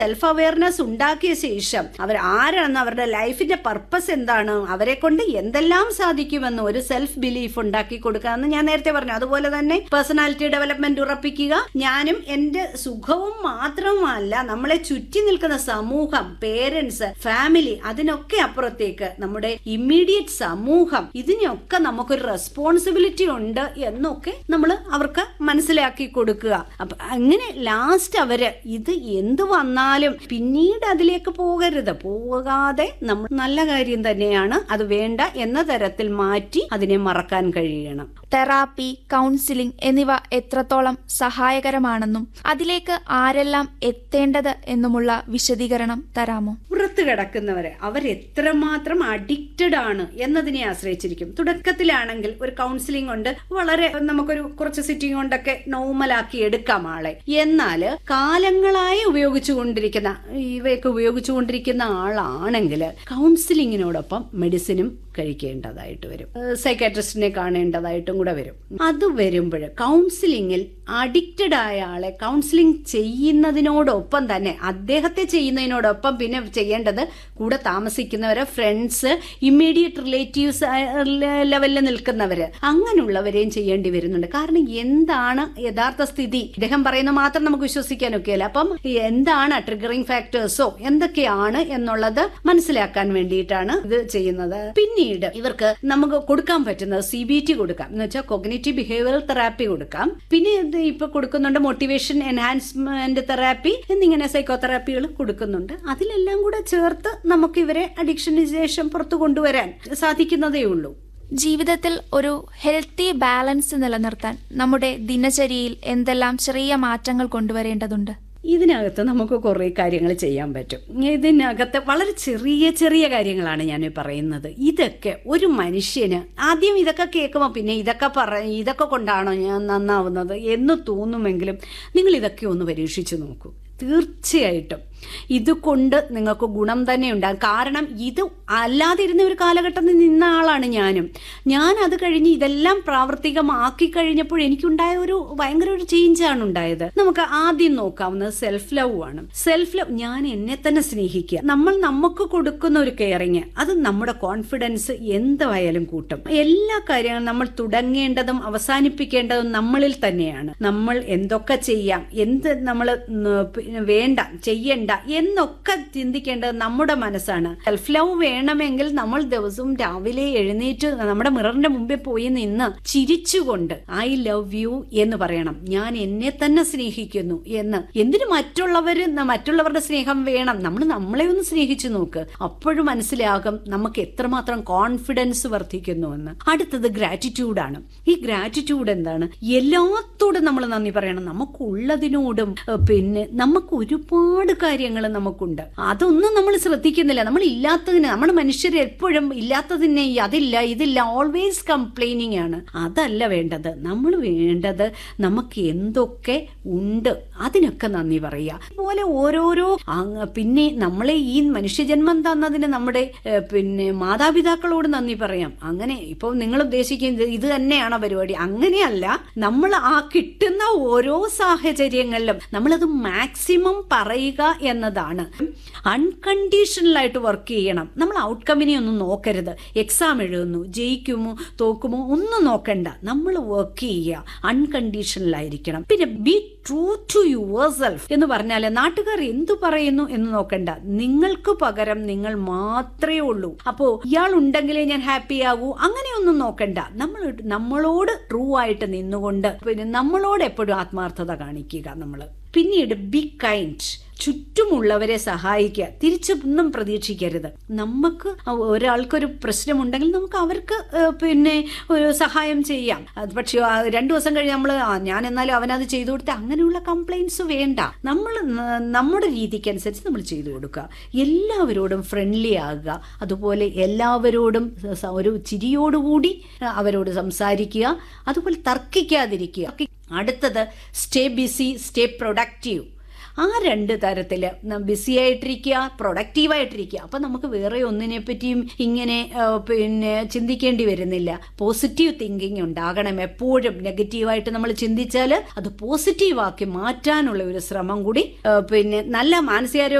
self awareness ഉണ്ടാക്കിയ ശേഷം അവർ ആരാണെന്ന് അവരുടെ ലൈഫിന്റെ പർപ്പസ് എന്താണ് അവരെ കൊണ്ട് എന്തെല്ലാം സാധിക്കുമെന്ന് ഒരു സെൽഫ് ബിലീഫ് ഉണ്ടാക്കി കൊടുക്കാമെന്ന് ഞാൻ നേരത്തെ പറഞ്ഞു അതുപോലെ തന്നെ പേഴ്സണാലിറ്റി ഡെവലപ്മെന്റ് ഉറപ്പിക്കുക ഞാനും എന്റെ സുഖവും മാത്രമല്ല നമ്മളെ ചുറ്റി നിൽക്കുന്ന സമൂഹം പേരൻസ് ഫാമിലി അതിനൊക്കെ അപ്പുറത്തേക്ക് നമ്മുടെ ഇമ്മീഡിയറ്റ് സമൂഹം ഇതിനൊക്കെ നമുക്കൊരു റെസ്പോൺസിബിലിറ്റി ഉണ്ട് എന്നൊക്കെ നമ്മൾ അവർക്ക് മനസ്സിലാക്കി കൊടുക്കുക അപ്പൊ അങ്ങനെ ലാസ്റ്റ് അവര് ഇത് എന്ത് വന്നാലും പിന്നീട് അതിലേക്ക് പോകരുത് പോകാതെ നമ്മൾ നല്ല കാര്യം തന്നെയാണ് അത് വേണ്ട എന്ന തരത്തിൽ മാറ്റി അതിനെ മറക്കാൻ കഴിയണം തെറാപ്പി കൗൺസിലിംഗ് എന്നിവ എത്രത്തോളം സഹായകരമാണെന്നും അതിലേക്ക് ആരെല്ലാം എത്തേണ്ടത് എന്നുമുള്ള വിശദീകരണം തരാമോ പുറത്ത് കിടക്കുന്നവരെ അവരെത്രമാത്രം അഡിക്റ്റഡ് ആണ് എന്നതിനെ ആശ്രയിച്ചിരിക്കും തുടക്കത്തിലാണെങ്കിൽ ഒരു കൗൺസിലിംഗ് കൊണ്ട് വളരെ നമുക്കൊരു കുറച്ച് സിറ്റിംഗ് കൊണ്ടൊക്കെ നോർമലാക്കി എടുക്കാം ആളെ എന്നാൽ കാലങ്ങളായി ഉപയോഗിച്ചുകൊണ്ടിരിക്കുന്ന ഇവയൊക്കെ ഉപയോഗിച്ചുകൊണ്ടിരിക്കുന്ന ആളാണെങ്കിൽ കൗൺസിലിങ്ങിനോടൊപ്പം മെഡിസിനും കഴിക്കേണ്ടതായിട്ട് വരും സൈക്കാട്രിസ്റ്റിനെ കാണേണ്ടതായിട്ടും കൂടെ വരും അത് വരുമ്പോൾ കൗൺസിലിങ്ങിൽ അഡിക്റ്റഡ് ആയ ആളെ കൗൺസിലിംഗ് ചെയ്യുന്നതിനോടൊപ്പം തന്നെ അദ്ദേഹത്തെ ചെയ്യുന്നതിനോടൊപ്പം പിന്നെ ചെയ്യേണ്ടത് കൂടെ താമസിക്കുന്നവരെ ഫ്രണ്ട്സ് ഇമ്മീഡിയറ്റ് റിലേറ്റീവ്സ് ലെവലിൽ നിൽക്കുന്നവര് അങ്ങനെയുള്ളവരെയും ചെയ്യേണ്ടി വരുന്നുണ്ട് കാരണം എന്താണ് യഥാർത്ഥ സ്ഥിതി ഇദ്ദേഹം പറയുന്നത് മാത്രം നമുക്ക് വിശ്വസിക്കാൻ ഒക്കെയല്ല അപ്പം എന്താണ് ട്രിഗറിംഗ് ഫാക്ടേഴ്സോ എന്തൊക്കെയാണ് എന്നുള്ളത് മനസ്സിലാക്കാൻ വേണ്ടിയിട്ടാണ് ഇത് ചെയ്യുന്നത് പിന്നീട് ഇവർക്ക് നമുക്ക് കൊടുക്കാൻ പറ്റുന്നത് സി ബി ടി കൊടുക്കാം എന്ന് വെച്ചാൽ കൊഗ്നേറ്റീവ് ബിഹേവിയറൽ തെറാപ്പി കൊടുക്കാം പിന്നെ ഇത് ഇപ്പൊ കൊടുക്കുന്നുണ്ട് മോട്ടിവേഷൻ എൻഹാൻസ്മെന്റ് തെറാപ്പി എന്നിങ്ങനെ സൈക്കോതെറാപ്പികൾ കൊടുക്കുന്നുണ്ട് അതിലെല്ലാം കൂടെ ചേർത്ത് നമുക്ക് ഇവരെ അഡിക്ഷന് ശേഷം പുറത്തു കൊണ്ടുവരാൻ സാധിക്കുന്നതേ ഉള്ളൂ ജീവിതത്തിൽ ഒരു ഹെൽത്തി ബാലൻസ് നിലനിർത്താൻ നമ്മുടെ ദിനചര്യയിൽ എന്തെല്ലാം ചെറിയ മാറ്റങ്ങൾ കൊണ്ടുവരേണ്ടതുണ്ട് ഇതിനകത്ത് നമുക്ക് കുറേ കാര്യങ്ങൾ ചെയ്യാൻ പറ്റും ഇതിനകത്ത് വളരെ ചെറിയ ചെറിയ കാര്യങ്ങളാണ് ഞാൻ പറയുന്നത് ഇതൊക്കെ ഒരു മനുഷ്യന് ആദ്യം ഇതൊക്കെ കേൾക്കുമ്പോൾ പിന്നെ ഇതൊക്കെ പറ ഇതൊക്കെ കൊണ്ടാണോ ഞാൻ നന്നാവുന്നത് എന്ന് തോന്നുമെങ്കിലും നിങ്ങൾ ഇതൊക്കെ ഒന്ന് പരീക്ഷിച്ചു നോക്കൂ തീർച്ചയായിട്ടും ഇതുകൊണ്ട് നിങ്ങൾക്ക് ഗുണം തന്നെ ഉണ്ടാകും കാരണം ഇത് അല്ലാതിരുന്ന ഒരു കാലഘട്ടത്തിൽ നിന്ന ആളാണ് ഞാനും ഞാൻ അത് കഴിഞ്ഞ് ഇതെല്ലാം പ്രാവർത്തികമാക്കി കഴിഞ്ഞപ്പോൾ എനിക്കുണ്ടായ ഒരു ഭയങ്കര ഒരു ചേഞ്ചാണ് ഉണ്ടായത് നമുക്ക് ആദ്യം നോക്കാവുന്നത് സെൽഫ് ലവ് ആണ് സെൽഫ് ലവ് ഞാൻ എന്നെ തന്നെ സ്നേഹിക്കുക നമ്മൾ നമുക്ക് കൊടുക്കുന്ന ഒരു കെയറിങ് അത് നമ്മുടെ കോൺഫിഡൻസ് എന്തായാലും കൂട്ടും എല്ലാ കാര്യങ്ങളും നമ്മൾ തുടങ്ങേണ്ടതും അവസാനിപ്പിക്കേണ്ടതും നമ്മളിൽ തന്നെയാണ് നമ്മൾ എന്തൊക്കെ ചെയ്യാം എന്ത് നമ്മൾ വേണ്ട ചെയ്യണ്ട എന്നൊക്കെ ചിന്തിക്കേണ്ടത് നമ്മുടെ മനസ്സാണ് സെൽഫ് ലവ് വേണമെങ്കിൽ നമ്മൾ ദിവസവും രാവിലെ എഴുന്നേറ്റ് നമ്മുടെ മിററിന്റെ മുമ്പിൽ പോയി നിന്ന് ചിരിച്ചുകൊണ്ട് ഐ ലവ് യു എന്ന് പറയണം ഞാൻ എന്നെ തന്നെ സ്നേഹിക്കുന്നു എന്ന് എന്തിനു മറ്റുള്ളവര് മറ്റുള്ളവരുടെ സ്നേഹം വേണം നമ്മൾ നമ്മളെ ഒന്ന് സ്നേഹിച്ചു നോക്ക് അപ്പോഴും മനസ്സിലാകും നമുക്ക് എത്രമാത്രം കോൺഫിഡൻസ് വർദ്ധിക്കുന്നു എന്ന് അടുത്തത് ഗ്രാറ്റിറ്റ്യൂഡാണ് ഈ ഗ്രാറ്റിറ്റ്യൂഡ് എന്താണ് എല്ലാത്തോടും നമ്മൾ നന്ദി പറയണം നമുക്കുള്ളതിനോടും പിന്നെ നമുക്ക് ഒരുപാട് കാര്യങ്ങൾ നമുക്കുണ്ട് അതൊന്നും നമ്മൾ ശ്രദ്ധിക്കുന്നില്ല നമ്മൾ ഇല്ലാത്തതിന് നമ്മൾ മനുഷ്യർ എപ്പോഴും ഇല്ലാത്തതിനെ അതില്ല ഇതില്ല ഓൾവേസ് കംപ്ലൈനിങ് ആണ് അതല്ല വേണ്ടത് നമ്മൾ വേണ്ടത് നമുക്ക് എന്തൊക്കെ ഉണ്ട് അതിനൊക്കെ നന്ദി പറയുക അതുപോലെ ഓരോരോ പിന്നെ നമ്മളെ ഈ മനുഷ്യജന്മം തന്നതിന് നമ്മുടെ പിന്നെ മാതാപിതാക്കളോട് നന്ദി പറയാം അങ്ങനെ ഇപ്പോൾ നിങ്ങൾ ഉദ്ദേശിക്കുന്നത് ഇത് തന്നെയാണോ പരിപാടി അങ്ങനെയല്ല നമ്മൾ ആ കിട്ടുന്ന ഓരോ സാഹചര്യങ്ങളിലും നമ്മളത് മാക്സിമം പറയുക എന്നതാണ് അൺകണ്ടീഷണലായിട്ട് വർക്ക് ചെയ്യണം നമ്മൾ ഔട്ട്കമ്മിനെ ഒന്നും നോക്കരുത് എക്സാം എഴുതുന്നു ജയിക്കുമോ തോക്കുമോ ഒന്നും നോക്കണ്ട നമ്മൾ വർക്ക് ചെയ്യുക അൺകണ്ടീഷണലായിരിക്കണം പിന്നെ be true to yourself എന്ന് പറഞ്ഞാൽ നാട്ടുകാർ എന്തു പറയുന്നു എന്ന് നോക്കണ്ട നിങ്ങൾക്ക് പകരം നിങ്ങൾ മാത്രമേ ഉള്ളൂ അപ്പോ ഇയാൾ ഉണ്ടെങ്കിലേ ഞാൻ ഹാപ്പി ആകൂ അങ്ങനെയൊന്നും നോക്കണ്ട നമ്മൾ നമ്മളോട് ട്രൂ ആയിട്ട് നിന്നുകൊണ്ട് പിന്നെ നമ്മളോട് എപ്പോഴും ആത്മാർത്ഥത കാണിക്കുക നമ്മൾ പിന്നീട് ബി കൈൻഡ് ചുറ്റുമുള്ളവരെ സഹായിക്കുക തിരിച്ചൊന്നും പ്രതീക്ഷിക്കരുത് നമുക്ക് ഒരാൾക്കൊരു പ്രശ്നമുണ്ടെങ്കിൽ നമുക്ക് അവർക്ക് പിന്നെ ഒരു സഹായം ചെയ്യാം പക്ഷേ രണ്ടു ദിവസം കഴിഞ്ഞ് നമ്മൾ ഞാൻ എന്നാലും അവനത് ചെയ്തു കൊടുത്ത അങ്ങനെയുള്ള കംപ്ലൈൻസ് വേണ്ട നമ്മൾ നമ്മുടെ രീതിക്കനുസരിച്ച് നമ്മൾ ചെയ്തു കൊടുക്കുക എല്ലാവരോടും ഫ്രണ്ട്ലി ആകുക അതുപോലെ എല്ലാവരോടും ഒരു ചിരിയോടുകൂടി അവരോട് സംസാരിക്കുക അതുപോലെ തർക്കിക്കാതിരിക്കുക അടുത്തത് സ്റ്റേ ബിസി സ്റ്റേ പ്രൊഡക്റ്റീവ് ആ രണ്ട് തരത്തിൽ ബിസി ആയിട്ടിരിക്കുക പ്രൊഡക്റ്റീവായിട്ടിരിക്കുക അപ്പം നമുക്ക് വേറെ ഒന്നിനെ പറ്റിയും ഇങ്ങനെ ആ, പിന്നെ ചിന്തിക്കേണ്ടി വരുന്നില്ല പോസിറ്റീവ് തിങ്കിങ് ഉണ്ടാകണം എപ്പോഴും നെഗറ്റീവായിട്ട് നമ്മൾ ചിന്തിച്ചാൽ അത് പോസിറ്റീവാക്കി മാറ്റാനുള്ള ഒരു ശ്രമം കൂടി ആ, പിന്നെ നല്ല മാനസികാരോഗ്യ